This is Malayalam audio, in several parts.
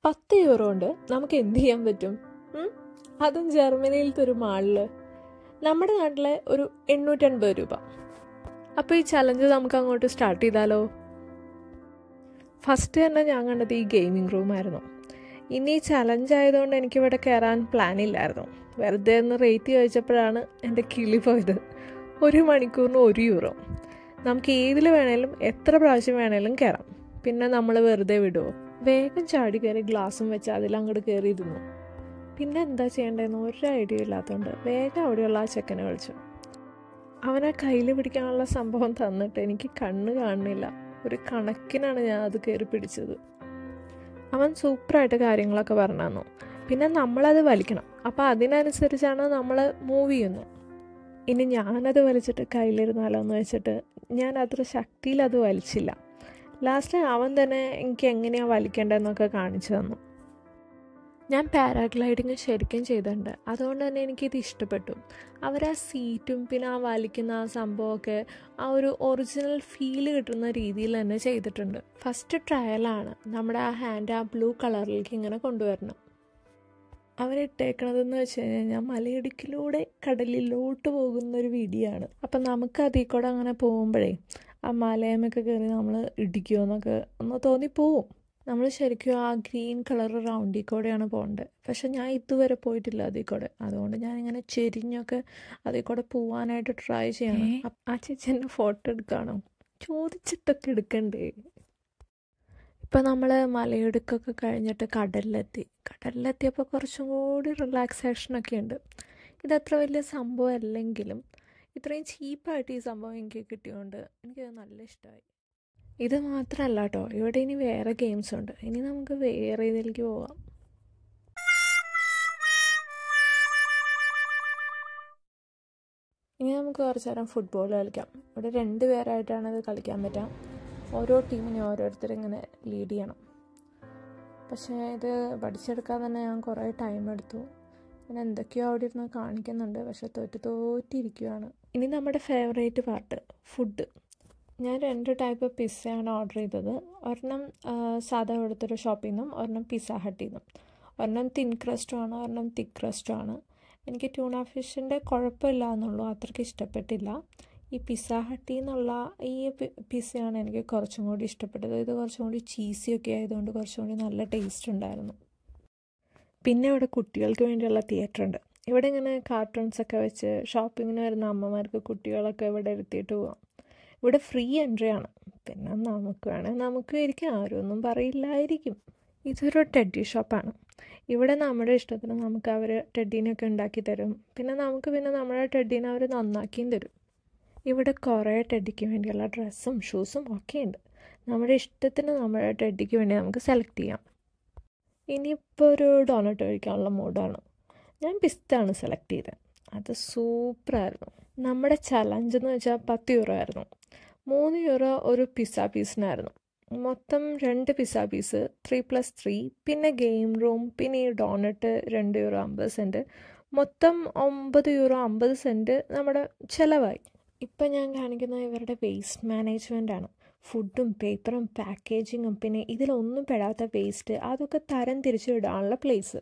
പത്ത് യൂറോ കൊണ്ട് നമുക്ക് എന്ത് ചെയ്യാൻ പറ്റും ഉം? അതും ജർമ്മനിയിലത്തെ ഒരു മാളിൽ നമ്മുടെ നാട്ടിലെ ഒരു എണ്ണൂറ്റൻപത് രൂപ അപ്പോൾ ഈ ചലഞ്ച് നമുക്ക് അങ്ങോട്ട് സ്റ്റാർട്ട് ചെയ്താലോ ഫസ്റ്റ് തന്നെ ഞാൻ കണ്ടത് ഈ ഗെയിമിംഗ് റൂമായിരുന്നു ഇനി ഈ ചലഞ്ച് ആയതുകൊണ്ട് എനിക്കിവിടെ കയറാൻ പ്ലാൻ ഇല്ലായിരുന്നു വെറുതെ ഒന്ന് റേറ്റ് ചോദിച്ചപ്പോഴാണ് എൻ്റെ കിളി പോയത് ഒരു മണിക്കൂറിന് ഒരു യൂറോ നമുക്ക് ഏതിൽ വേണേലും എത്ര പ്രാവശ്യം വേണേലും കയറാം പിന്നെ നമ്മൾ വെറുതെ വിടുമോ വേഗം ചാടി കയറി ഗ്ലാസും വെച്ച് അതിലങ്ങോട്ട് കയറിയിരുന്നു പിന്നെ എന്താ ചെയ്യേണ്ടതെന്ന് ഒരു ഐഡിയ ഇല്ലാത്തതുകൊണ്ട് വേഗം അവിടെയുള്ള ആ ചെക്കനെ വിളിച്ചു അവനെ കയ്യിൽ പിടിക്കാനുള്ള സംഭവം തന്നിട്ട് എനിക്ക് കണ്ണ് കാണുന്നില്ല ഒരു കണക്കിനാണ് ഞാൻ അത് കയറി പിടിച്ചത് അവൻ സൂപ്പറായിട്ട് കാര്യങ്ങളൊക്കെ പറഞ്ഞു തന്നു പിന്നെ നമ്മളത് വലിക്കണം അപ്പോൾ അതിനനുസരിച്ചാണ് നമ്മൾ മൂവ് ചെയ്യുന്നത് ഇനി ഞാനത് വലിച്ചിട്ട് കയ്യിലിരുന്നാലോ എന്ന് വെച്ചിട്ട് ഞാൻ അത്ര ശക്തിയിൽ അത് വലിച്ചില്ല ലാസ്റ്റ് അവൻ തന്നെ എനിക്ക് എങ്ങനെയാണ് വലിക്കേണ്ടതെന്നൊക്കെ കാണിച്ചു തന്നു ഞാൻ പാരാഗ്ലൈഡിങ് ശരിക്കും ചെയ്തിട്ടുണ്ട് അതുകൊണ്ട് തന്നെ എനിക്കിത് ഇഷ്ടപ്പെട്ടു അവർ ആ സീറ്റും പിന്നെ ആ വലിക്കുന്ന ആ സംഭവമൊക്കെ ആ ഒരു ഒറിജിനൽ ഫീൽ കിട്ടുന്ന രീതിയിൽ തന്നെ ചെയ്തിട്ടുണ്ട് ഫസ്റ്റ് ട്രയലാണ് നമ്മുടെ ആ ഹാൻഡ് ആ ബ്ലൂ കളറിലേക്ക് ഇങ്ങനെ കൊണ്ടുവരണം അവരിട്ടേക്കണതെന്ന് വെച്ച് കഴിഞ്ഞാൽ മലയിടുക്കിലൂടെ കടലിലോട്ട് പോകുന്ന ഒരു വീഡിയോ ആണ് അപ്പം നമുക്ക് അതിൽ കൂടെ അങ്ങനെ പോകുമ്പോഴേ ആ മലയമൊക്കെ കയറി നമ്മൾ ഇടിക്കുമോ എന്നൊക്കെ ഒന്ന് തോന്നിപ്പോവും നമ്മൾ ശരിക്കും ആ ഗ്രീൻ കളർ റൗണ്ടിൽ കൂടെയാണ് പോകേണ്ടത് പക്ഷെ ഞാൻ ഇതുവരെ പോയിട്ടില്ല അതിൽ കൂടെ അതുകൊണ്ട് ഞാൻ ഇങ്ങനെ ചെരിഞ്ഞൊക്കെ അതിൽ കൂടെ പോവാനായിട്ട് ട്രൈ ചെയ്യണം അപ്പ- ആ ചേച്ചി എൻ്റെ ഫോട്ടോ എടുക്കുകയാണോ ചോദിച്ചിട്ടൊക്കെ എടുക്കണ്ടേ ഇപ്പം നമ്മൾ മലയിടുക്കൊക്കെ കഴിഞ്ഞിട്ട് കടലിലെത്തി കടലിലെത്തിയപ്പോൾ കുറച്ചും കൂടി റിലാക്സേഷനൊക്കെ ഉണ്ട് ഇതത്ര വലിയ സംഭവം അല്ലെങ്കിലും ഇത്രയും ചീപ്പായിട്ട് ഈ സംഭവം എനിക്ക് കിട്ടിയതുകൊണ്ട് എനിക്കത് നല്ല ഇഷ്ടമായി ഇത് മാത്രമല്ല കേട്ടോ ഇവിടെ ഇനി വേറെ ഗെയിംസ് ഉണ്ട് ഇനി നമുക്ക് വേറെ ഇതിലേക്ക് പോവാം ഇനി നമുക്ക് കുറച്ച് നേരം ഫുട്ബോൾ കളിക്കാം ഇവിടെ രണ്ട് പേരായിട്ടാണ് ഇത് കളിക്കാൻ പറ്റുക ഓരോ ടീമിനെ ഓരോരുത്തർ ഇങ്ങനെ ലീഡ് ചെയ്യണം പക്ഷേ ഇത് പഠിച്ചെടുക്കാൻ തന്നെ ഞാൻ കുറേ ടൈം എടുത്തു ഞാൻ എന്തൊക്കെയോ അവിടെ ഇരുന്ന് കാണിക്കുന്നുണ്ട് പക്ഷെ തോറ്റ് തോറ്റിരിക്കുകയാണ് ഇനി നമ്മുടെ ഫേവറേറ്റ് പാർട്ട് ഫുഡ് ഞാൻ രണ്ട് ടൈപ്പ് പിസ്സയാണ് ഓർഡർ ചെയ്തത് ഒരെണ്ണം ആ, സാധാ ഇവിടുത്തെ ഷോപ്പിൽ നിന്നും ഒരെണ്ണം പിസ്സ ഹട്ടിൽ നിന്നും ഒരെണ്ണം തിൻ ക്രസ്റ്റും ആണ് ഒരെണ്ണം തിക്ക് ക്രസ്റ്റും ആണ് എനിക്ക് ട്യൂണ ഫിഷിൻ്റെ കുഴപ്പമില്ല എന്നുള്ളൂ അത്രയ്ക്ക് ഇഷ്ടപ്പെട്ടില്ല ഈ പിസ്സ ഹട്ടിൽ നിന്നുള്ള ഈ പി- പിസ്സയാണ് എനിക്ക് കുറച്ചും കൂടി ഇഷ്ടപ്പെട്ടത് ഇത് കുറച്ചും കൂടി ചീസി ഒക്കെ ആയതുകൊണ്ട് കുറച്ചും കൂടി നല്ല ടേസ്റ്റ് ഉണ്ടായിരുന്നു പിന്നെ ഇവിടെ കുട്ടികൾക്ക് വേണ്ടിയുള്ള തിയേറ്റർ ഉണ്ട് ഇവിടെ ഇങ്ങനെ കാർട്ടൂൺസ് ഒക്കെ വെച്ച് ഷോപ്പിങ്ങിന് വരുന്ന അമ്മമാർക്ക് കുട്ടികളൊക്കെ ഇവിടെ ഇരുത്തിയിട്ട് പോവാം ഇവിടെ ഫ്രീ എൻട്രി ആണ് പിന്നെ നമുക്ക് വേണേൽ നമുക്ക് ഇരിക്കാം ആരും ഒന്നും പറയില്ലായിരിക്കും ഇതൊരു ടെഡി ഷോപ്പാണ് ഇവിടെ നമ്മുടെ ഇഷ്ടത്തിന് നമുക്ക് അവർ ടെഡീനൊക്കെ ഉണ്ടാക്കി തരും പിന്നെ നമുക്ക് പിന്നെ നമ്മുടെ ടെഡീനെ അവർ നന്നാക്കിയും തരും ഇവിടെ കുറേ ടെഡിക്ക് വേണ്ടിയുള്ള ഡ്രസ്സും ഷൂസും ഒക്കെ ഉണ്ട് നമ്മുടെ ഇഷ്ടത്തിന് നമ്മുടെ ടെഡിക്ക് വേണ്ടി നമുക്ക് സെലക്ട് ചെയ്യാം ഇനിയിപ്പോൾ ഒരു ഡോണറ്റ് കഴിക്കാനുള്ള മൂഡാണ് ഞാൻ പിസ്താണ് സെലക്ട് ചെയ്തത് അത് സൂപ്പറായിരുന്നു നമ്മുടെ ചലഞ്ച് എന്ന് വെച്ചാൽ പത്ത് യൂറോ ആയിരുന്നു മൂന്ന് യൂറോ ഒരു പിസ്സ പീസിനായിരുന്നു മൊത്തം രണ്ട് pizza piece three plus three പിന്നെ ഗെയിം റൂം പിന്നെ ഈ ഡോണറ്റ് രണ്ട് യൂറോ അമ്പത് സെൻറ്റ് മൊത്തം ഒമ്പത് യൂറോ അമ്പത് സെൻറ്റ് നമ്മുടെ ചിലവായി ഇപ്പം ഞാൻ കാണിക്കുന്ന ഇവരുടെ വേസ്റ്റ് മാനേജ്മെൻ്റ് ആണ് ഫുഡും പേപ്പറും പാക്കേജിങ്ങും പിന്നെ ഇതിലൊന്നും പെടാത്ത വേസ്റ്റ് അതൊക്കെ തരം തിരിച്ചു ഇടാനുള്ള പ്ലേസ്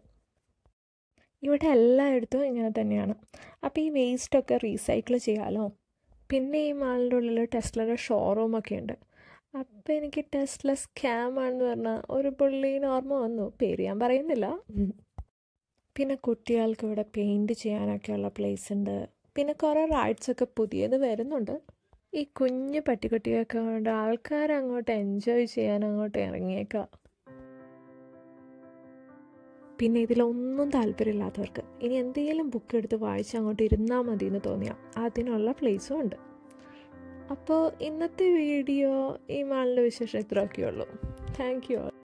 ഇവിടെ എല്ലായിടത്തും ഇങ്ങനെ തന്നെയാണ് അപ്പോൾ ഈ വേസ്റ്റൊക്കെ റീസൈക്കിൾ ചെയ്യാമല്ലോ പിന്നെ ഈ മാളിൻ്റെ ഉള്ളിൽ ടെസ്ലയുടെ ഷോറൂമൊക്കെ ഉണ്ട് അപ്പോൾ എനിക്ക് ടെസ്ല സ്കാം ആണെന്ന് പറഞ്ഞാൽ ഒരു പുള്ളീന് ഓർമ്മ വന്നു പേര് ഞാൻ പറയുന്നില്ല ഉം. പിന്നെ കുട്ടികൾക്ക് ഇവിടെ പെയിൻറ് ചെയ്യാനൊക്കെയുള്ള പ്ലേസ് ഉണ്ട് പിന്നെ കുറേ റൈഡ്സ് ഒക്കെ പുതിയത് വരുന്നുണ്ട് ഈ കുഞ്ഞു പട്ടിക്കുട്ടിയൊക്കെ കൊണ്ട് ആൾക്കാർ അങ്ങോട്ട് എൻജോയ് ചെയ്യാൻ അങ്ങോട്ട് ഇറങ്ങിയേക്കാം പിന്നെ ഇതിലൊന്നും താല്പര്യമില്ലാത്തവർക്ക് ഇനി എന്തെങ്കിലും ബുക്ക് എടുത്ത് വായിച്ച് അങ്ങോട്ട് ഇരുന്നാൽ മതി എന്ന് തോന്നിയാൽ അതിനുള്ള പ്ലേസും ഉണ്ട് അപ്പോൾ ഇന്നത്തെ വീഡിയോ ഈ മാളിൻ്റെ വിശേഷം ഇത്രയൊക്കെയുള്ളൂ താങ്ക് യു